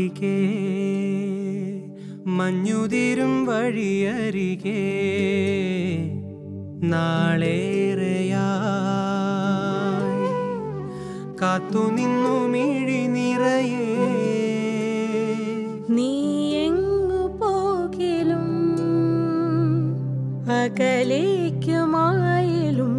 തിരികെ മഞ്ഞുതിരും വഴിയരികെ നാളേറെയായി കാത്തുനിന്നു മിഴി നിറയേ നീ എങ്ങു പോകിലും അകലേക്കുമായാലും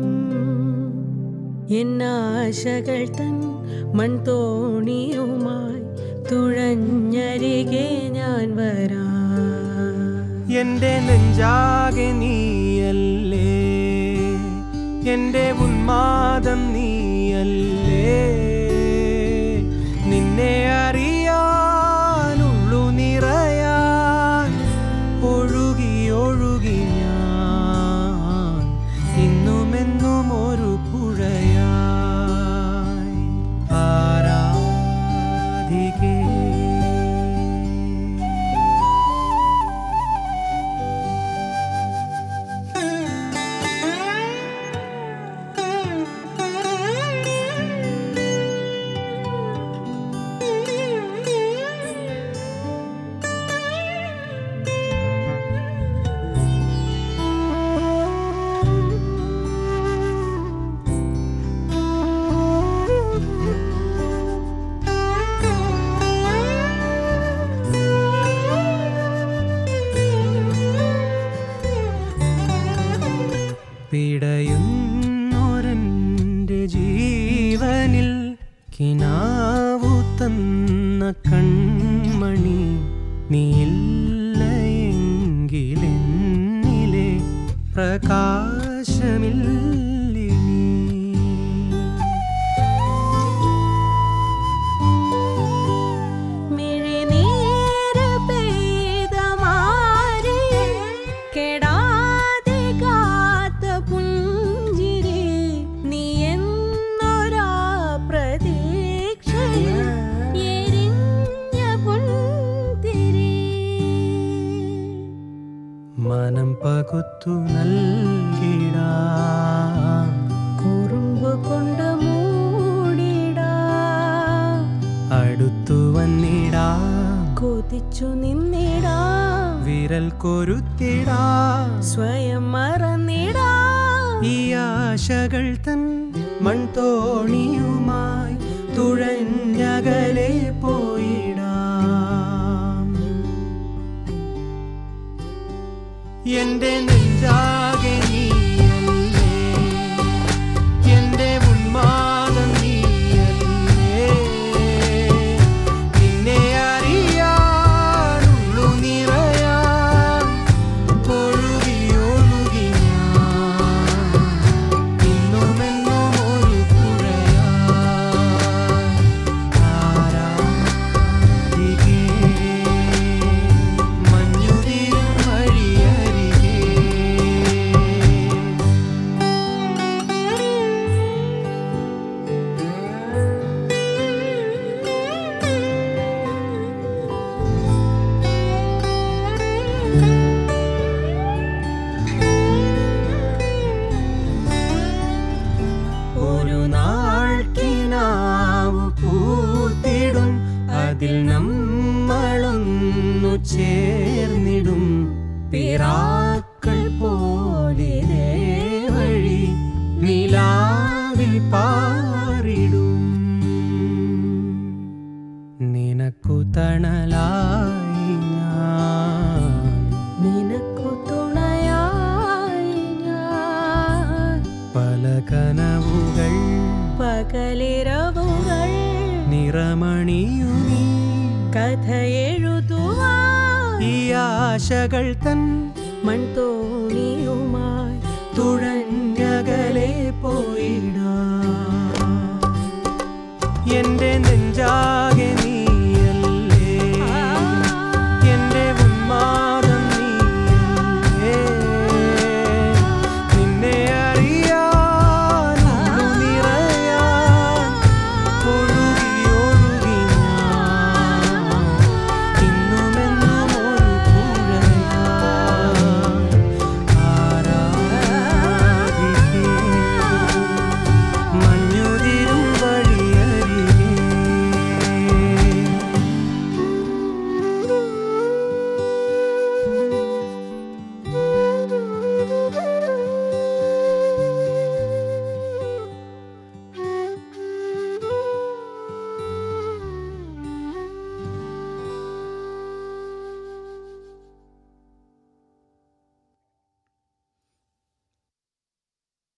എന്നാശകൾ തൻ മൺതോണിയുമായി തുഴഞ്ഞരികെ ഞാൻ വരാം എന്റെ നെഞ്ചാകെ നീയല്ലേ എന്റെ ഉന്മാദം നീയല്ലേ നിന്നെ അറിയാനുള്ളു നിറയാൻ ഒഴുകി ഒഴുകി ഞാൻ ഇന്നുമെന്നും ഒരു പുഴയായി ആരാധികേ പിടയുന്നൊരെൻ്റെ ജീവനിൽ കിനാവു തന്ന കൺമണി നീയില്ലയെങ്കിലെന്നിലെ പ്രകാശമില്ലിനി മിഴിനീര് പെയ്ത മാറി കെടാതെ കാത്ത പുഞ്ചിരി നീ എന്നൊരാ പ്രതീക്ഷയിൽ എരിഞ്ഞ പുൻതിരി മനം പകുത്തു നൽകിടാം കുറുമ്പ് കൊണ്ട് മൂടിടാ അടുത്തു വന്നിടാ കൊതിച്ചു നിന്നിടാ വിരൽ കൊരുത്തിടാ സ്വയം മറന്നിടാ ഈ ആശകൾ തൻ മൺതോണിയുമായി തുഴഞ്ഞകലെ പോയിടാം എന്റെ നെഞ്ചാകെ നീയല്ലേ എന്റെ ഉന്മാദം നീയല്ലേ നിന്നെ അറിയാനുള്ളു നിറയാൻ ഒഴുകി ഒഴുകി ഞാൻ ഇന്നുമെന്നും ഒരു പുഴയായി ആരാധികേ മഞ്ഞുതിരും വഴിയരികെ ഒരു നാൾക്കിനാവു പൂത്തിടും അതിൽ നമ്മളൊന്നു ചേർന്നിടും പിറാക്കൾ പോലെ വഴി നിലാവിൽ പാറിടും നിനക്കു തണലായി ഞാൻ നിനക്കു തുണയായി ഞാൻ പല കനവുകൾ പകലിരവുകൾ നിറമണിയുമീ കഥ എഴുതുവാൻ ഈ ആശകൾ തൻ മൺതോണിയുമായി തുഴ